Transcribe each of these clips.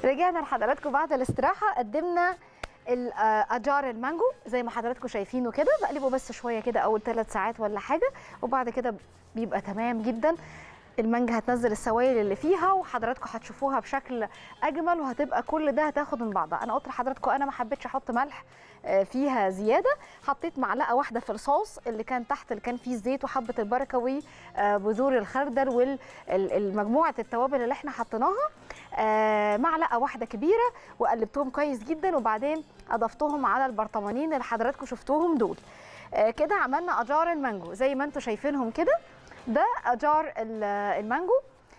رجعنا لحضراتكم بعد الاستراحه قدمنا ال- آه، اجار المانجو زي ما حضراتكم شايفينه كده بقلبه بس شويه كده اول ثلاث ساعات ولا حاجه وبعد كده بيبقى تمام جدا المانجا هتنزل السوائل اللي فيها وحضراتكم هتشوفوها بشكل اجمل وهتبقى كل ده هتاخد من بعضها انا قلت لحضراتكم انا ما حبيتش احط ملح آه، فيها زياده حطيت معلقه واحده في الصوص اللي كان تحت اللي كان فيه الزيت وحبه البركه وبذور الخردل والمجموعه التوابل اللي احنا حطيناها آه، معلقه واحده كبيره وقلبتهم كويس جدا وبعدين اضفتهم على البرطمانين اللي حضراتكم شفتوهم دول آه، كده عملنا اجار المانجو زي ما انتم شايفينهم كده ده اجار ال- المانجو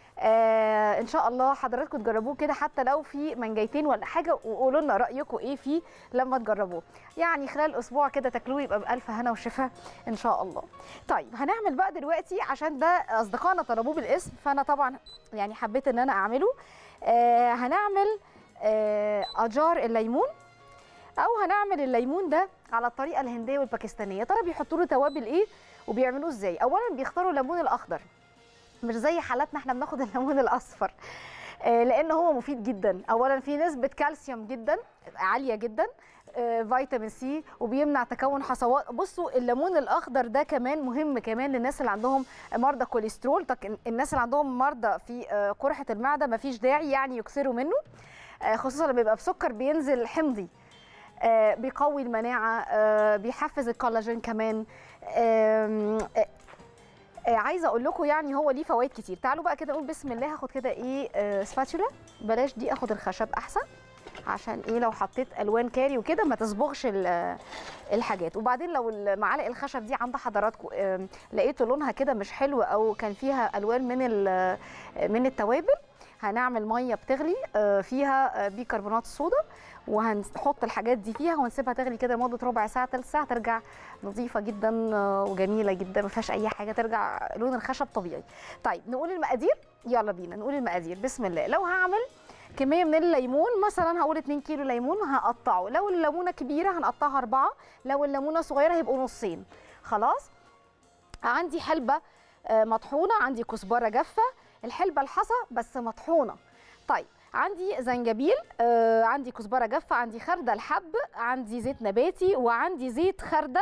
آه ان شاء الله حضراتكم تجربوه كده حتى لو في منجيتين ولا حاجه وقولوا لنا رايكم ايه فيه لما تجربوه يعني خلال اسبوع كده تاكلوه يبقى بالف هنا وشفا ان شاء الله طيب هنعمل بقى دلوقتي عشان ده اصدقائنا طلبوه بالاسم فانا طبعا يعني حبيت ان انا اعمله آه هنعمل آه اجار الليمون او هنعمل الليمون ده على الطريقه الهنديه والباكستانيه ترى بيحطوا له توابل ايه وبيعملوه ازاي اولا بيختاروا الليمون الاخضر مش زي حالاتنا احنا بناخد الليمون الاصفر آه، لان هو مفيد جدا اولا في نسبه كالسيوم جدا عاليه جدا آه، فيتامين سي وبيمنع تكون حصوات بصوا الليمون الاخضر ده كمان مهم كمان للناس اللي عندهم مرضى كوليسترول طب الناس اللي عندهم مرضى في آه، قرحه المعده مفيش داعي يعني يكثروا منه آه، خصوصا لما بيبقى بسكر بينزل حمضي آه، بيقوي المناعه آه، بيحفز الكولاجين كمان آم، آه، آه، عايزه اقول لكم يعني هو ليه فوائد كتير تعالوا بقى كده نقول بسم الله هاخد كده ايه آه، سباتولا بلاش دي اخد الخشب احسن عشان ايه لو حطيت الوان كاري وكده ما تصبغش ال- الحاجات وبعدين لو المعالق الخشب دي عند حضراتكم آم، لقيتوا لونها كده مش حلو او كان فيها الوان من ال- من التوابل هنعمل ميه بتغلي آه، فيها آه، بيكربونات الصودا وهنحط الحاجات دي فيها ونسيبها تغلي كده لمده ربع ساعه ثلث ساعه ترجع نظيفه جدا آه، وجميله جدا ما فيهاش اي حاجه ترجع لون الخشب طبيعي طيب نقول المقادير يلا بينا نقول المقادير بسم الله لو هعمل كميه من الليمون مثلا هقول 2 كيلو ليمون هقطعه لو الليمونه كبيره هنقطعها اربعه لو الليمونه صغيره هيبقوا نصين خلاص عندي حلبه آه، مطحونه عندي كزبره جافه الحلبه الحصى بس مطحونه طيب عندي زنجبيل آه، عندي كزبره جافه عندي خردل حب عندي زيت نباتي وعندي زيت خردل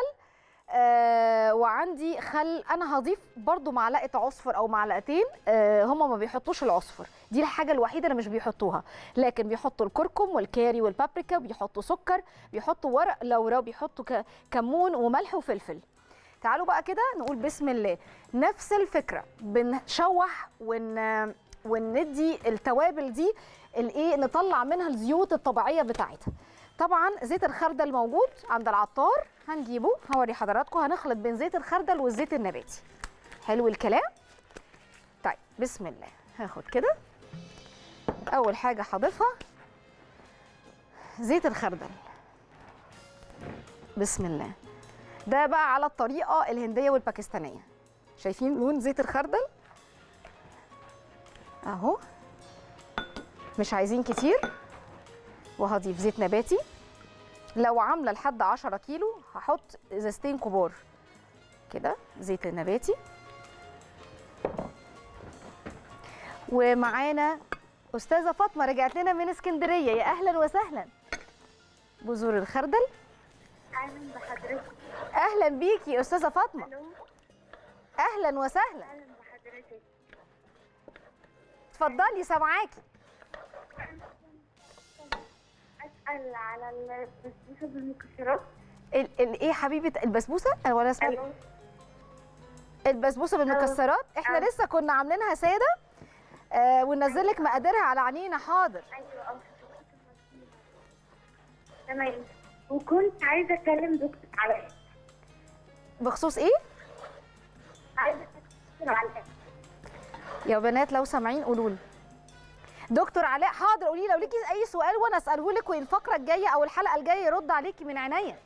آه وعندي خل انا هضيف برضو معلقه عصفر او معلقتين آه هم ما بيحطوش العصفر دي الحاجه الوحيده اللي مش بيحطوها لكن بيحطوا الكركم والكاري والبابريكا بيحطوا سكر بيحطوا ورق لورا بيحطوا ك- كمون وملح وفلفل تعالوا بقى كده نقول بسم الله نفس الفكره بنشوح ون وندي التوابل دي الايه نطلع منها الزيوت الطبيعيه بتاعتها طبعا زيت الخردل موجود عند العطار هنجيبه هوري حضراتكم هنخلط بين زيت الخردل والزيت النباتي حلو الكلام طيب بسم الله هاخد كده اول حاجه هضيفها زيت الخردل بسم الله ده بقى على الطريقه الهنديه والباكستانيه شايفين لون زيت الخردل اهو مش عايزين كتير وهضيف زيت نباتي لو عامله لحد 10 كيلو هحط ازازتين كبار كده زيت النباتي ومعانا استاذه فاطمه رجعت لنا من اسكندريه يا اهلا وسهلا بذور الخردل اهلا بحضرتك اهلا بيكي يا استاذه فاطمه الو اهلا وسهلا اهلا بحضرتك اتفضلي سامعاكي اسال على البسبوسه بالمكسرات ال ال ايه حبيبه البسبوسه أنا ولا اسمها الو البسبوسه بالمكسرات احنا أه. لسه كنا عاملينها ساده آه وننزل لك مقاديرها على عينينا حاضر ايوه اه تمام وكنت عايزه اكلم دكتور علاء بخصوص ايه عايزه أكلم دكتور علاء يا بنات لو سامعين قولوا لي دكتور علاء حاضر قولي لو ليكي اي سؤال وانا اساله لك والفقره الجايه او الحلقه الجايه يرد عليكي من عينيا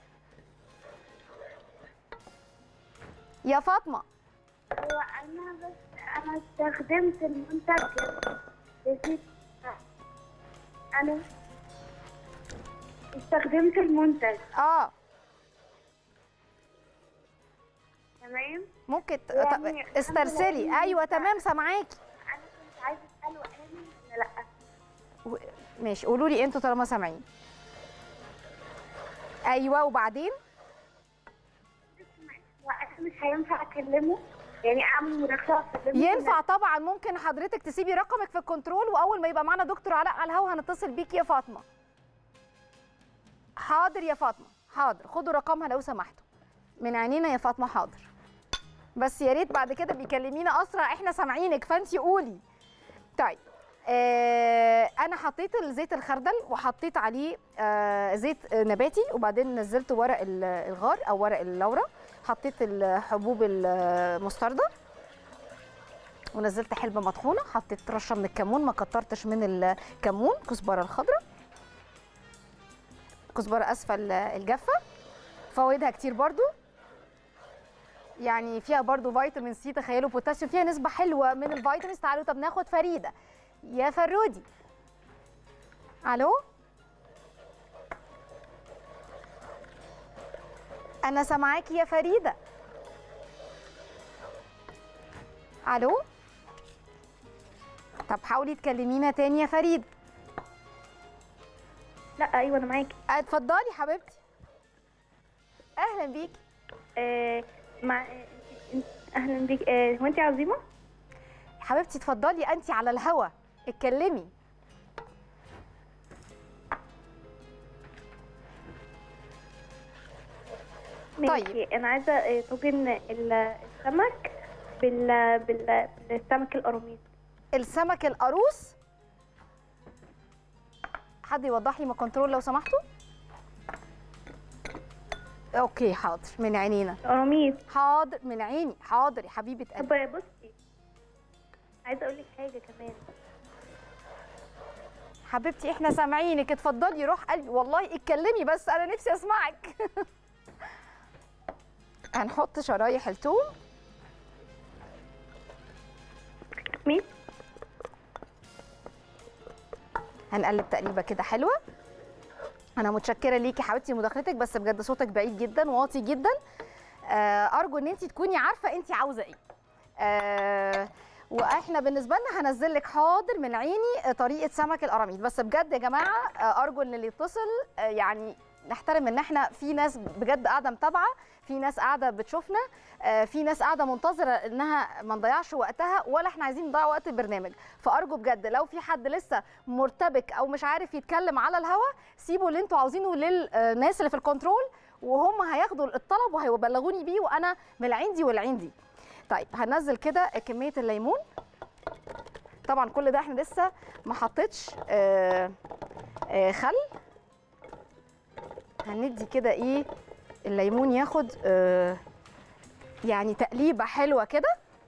يا فاطمه هو انا بس انا استخدمت المنتج بزيت انا استخدمت المنتج اه تمام ممكن ت- يعني طب استرسلي ايوه تمام سامعاكي انا كنت عايزه اساله امن ولا لا و- ماشي قولوا لي انتوا طالما سامعين ايوه وبعدين وانا مش هينفع اكلمه يعني اعمل مداخله واكلمه ينفع طبعا ممكن حضرتك تسيبي رقمك في الكنترول واول ما يبقى معانا دكتور علاء على الهوا هنتصل بيكي يا فاطمه حاضر يا فاطمه حاضر خدوا رقمها لو سمحتوا من عينينا يا فاطمه حاضر بس يا ريت بعد كده بيكلمينا اسرع احنا سامعينك فانتي قولي طيب آه انا حطيت الزيت الخردل وحطيت عليه آه زيت آه، نباتي وبعدين نزلت ورق ال- الغار او ورق اللورا حطيت الحبوب المستردة ونزلت حلبة مطحونة حطيت رشة من الكمون ما كترتش من الكمون كزبرة الخضراء كزبرة أسفل الجافة فوائدها كتير برضو يعني فيها برضو فيتامين سي تخيلوا بوتاسيوم فيها نسبة حلوة من الفيتامينز تعالوا طب ناخد فريدة يا فرودي ألو أنا سامعاكي يا فريدة ألو طب حاولي تكلمينا تاني يا فريدة لا ايوه انا معاكي اتفضلي حبيبتي أهلا بيكي آه مع آه، اهلا بيك آه هو انت عظيمه حبيبتي اتفضلي انت على الهوا اتكلمي ماشي طيب. انا عايزه آه، طاجن ال- السمك بال بال بالسمك القراميط السمك القاروص حد يوضح لي من كنترول لو سمحتوا اوكي حاضر من عينينا القراميط حاضر من عيني حاضر يا حبيبه قلبي طب بصي عايزه اقول لك حاجه كمان حبيبتي احنا سامعينك اتفضلي روح قلبي والله اتكلمي بس انا نفسي اسمعك هنحط شرايح الثوم مين هنقلب تقليبه كده حلوه انا متشكره ليكي حبيبتي مداخلتك بس بجد صوتك بعيد جدا واطي جدا آه، ارجو ان انت تكوني عارفه انت عاوزه ايه آه، واحنا بالنسبه لنا هنزل لك حاضر من عيني آه، طريقه سمك القراميط بس بجد يا جماعه آه، ارجو ان اللي يتصل آه، يعني نحترم ان احنا في ناس بجد قاعده متابعه في ناس قاعده بتشوفنا آه، في ناس قاعده منتظره انها ما نضيعش وقتها ولا احنا عايزين نضيع وقت البرنامج فارجو بجد لو في حد لسه مرتبك او مش عارف يتكلم على الهوا سيبوا اللي انتوا عاوزينه للناس اللي في الكنترول وهم هياخدوا الطلب وهيبلغوني بيه وانا من العين دي والعين دي طيب هنزل كده كميه الليمون طبعا كل ده احنا لسه ما حطيتش آه، آه، خل هندي كده ايه الليمون ياخد آه، يعني تقليبه حلوه كده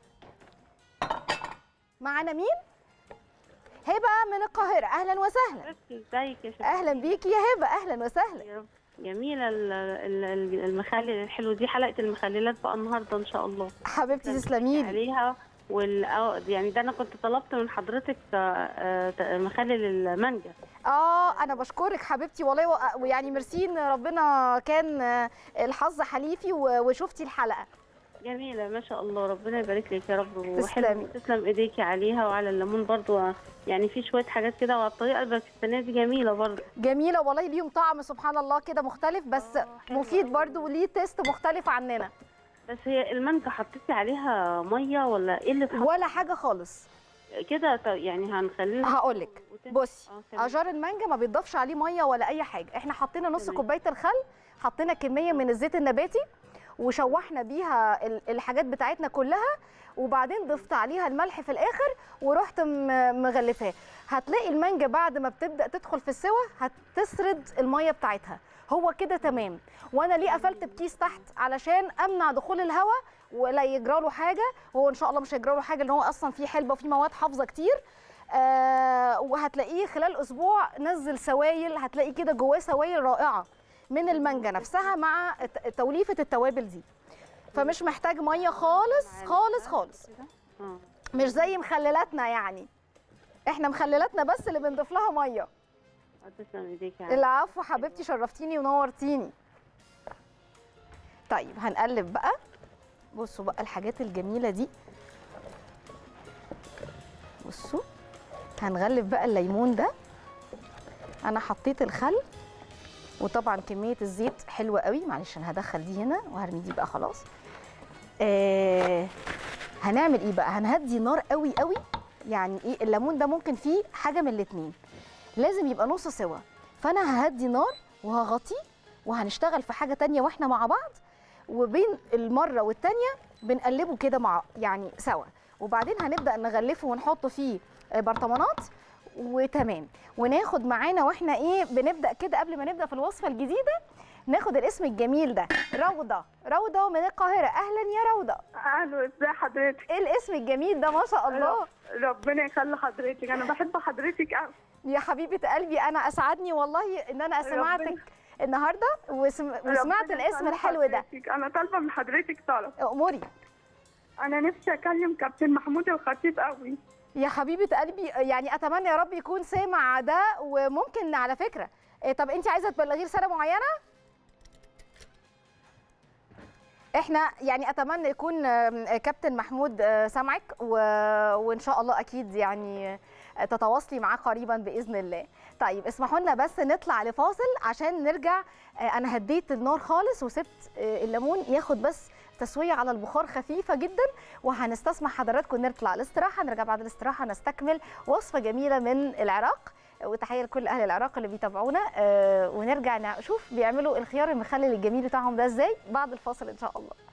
معانا مين هبه من القاهره اهلا وسهلا ازيك يا شباب اهلا بيكي يا هبه اهلا وسهلا يا رب جميلة ال- ال- ال- المخلل الحلو دي حلقة المخللات بقى النهاردة إن شاء الله حبيبتي تسلمي لي عليها وال آه، يعني ده أنا كنت طلبت من حضرتك آه، آه، مخلل المانجا اه انا بشكرك حبيبتي والله و- ويعني ميرسي ان ربنا كان آه، الحظ حليفي و- وشفتي الحلقه جميلة ما شاء الله ربنا يبارك لك يا رب تسلمي. وحلو تسلم ايديكي عليها وعلى الليمون برضو آه، يعني في شوية حاجات كده وعلى الطريقة الباكستانية دي جميلة برضو جميله والله ليهم طعم سبحان الله كده مختلف بس آه، حلو مفيد أوي. برضو وليه تيست مختلف عننا بس هي المانجا حطيتي عليها مية ولا ايه اللي اتحط ولا حاجه خالص كده ط- يعني هنخليها هقولك وت- بصي آه، تمام. اجار المانجا ما بيتضافش عليه ميه ولا اي حاجه احنا حطينا نص تمام. كوبايه الخل حطينا كميه من الزيت النباتي وشوحنا بيها ال- الحاجات بتاعتنا كلها وبعدين ضفت عليها الملح في الاخر ورحت م- مغلفاه هتلاقي المانجا بعد ما بتبدا تدخل في السوا هتسرد الميه بتاعتها هو كده تمام وانا ليه قفلت بكيس تحت علشان امنع دخول الهواء ولا يجرى له حاجه وهو ان شاء الله مش هيجرى له حاجه لان هو اصلا فيه حلبه وفيه مواد حافظه كتير آه وهتلاقيه خلال اسبوع نزل سوائل هتلاقي كده جواه سوائل رائعه من المانجا نفسها مع الت- توليفه التوابل دي فمش محتاج ميه خالص خالص خالص اه مش زي مخللاتنا يعني احنا مخللاتنا بس اللي بنضيف لها ميه آه، تسلم ايديك يا عم. العفو حبيبتي شرفتيني ونورتيني طيب هنقلب بقى بصوا بقى الحاجات الجميله دي بصوا هنغلف بقى الليمون ده انا حطيت الخل وطبعا كميه الزيت حلوه قوي معلش انا هدخل دي هنا وهرمي دي بقى خلاص آه هنعمل ايه بقى هنهدي نار قوي قوي يعني ايه الليمون ده ممكن فيه حاجه من الاتنين لازم يبقى نص سوا فانا ههدي نار وهغطيه وهنشتغل في حاجه تانية واحنا مع بعض وبين المره والتانية بنقلبه كده مع يعني سوا وبعدين هنبدا نغلفه ونحطه فيه آه، برطمانات وتمام وناخد معانا واحنا ايه بنبدا كده قبل ما نبدا في الوصفه الجديده ناخد الاسم الجميل ده روضه روضه من القاهره اهلا يا روضه الو ازي حضرتك ايه الاسم الجميل ده ما شاء الله ربنا يخلي حضرتك انا بحب حضرتك قوي يا حبيبه قلبي انا اسعدني والله ان انا سمعتك النهارده وسم... وسمعت ربنا الاسم يخلي الحلو ده حضرتك. انا طالبه من حضرتك طلب اموري انا نفسي اكلم كابتن محمود الخطيب قوي يا حبيبه قلبي يعني اتمنى يا رب يكون سامع ده وممكن على فكره إيه، طب انت عايزه تبلغيه رساله معينه احنا يعني اتمنى يكون آم، كابتن محمود آه، سامعك و... وان شاء الله اكيد يعني آه، تتواصلي معاه قريبا باذن الله طيب اسمحوا لنا بس نطلع لفاصل عشان نرجع آه، انا هديت النار خالص وسبت آه، الليمون ياخد بس تسويه على البخار خفيفه جدا وهنستسمح حضراتكم نطلع الاستراحه نرجع بعد الاستراحه نستكمل وصفه جميله من العراق وتحيه لكل اهل العراق اللي بيتابعونا آه، ونرجع نشوف بيعملوا الخيار المخلل الجميل بتاعهم ده ازاي بعد الفاصل ان شاء الله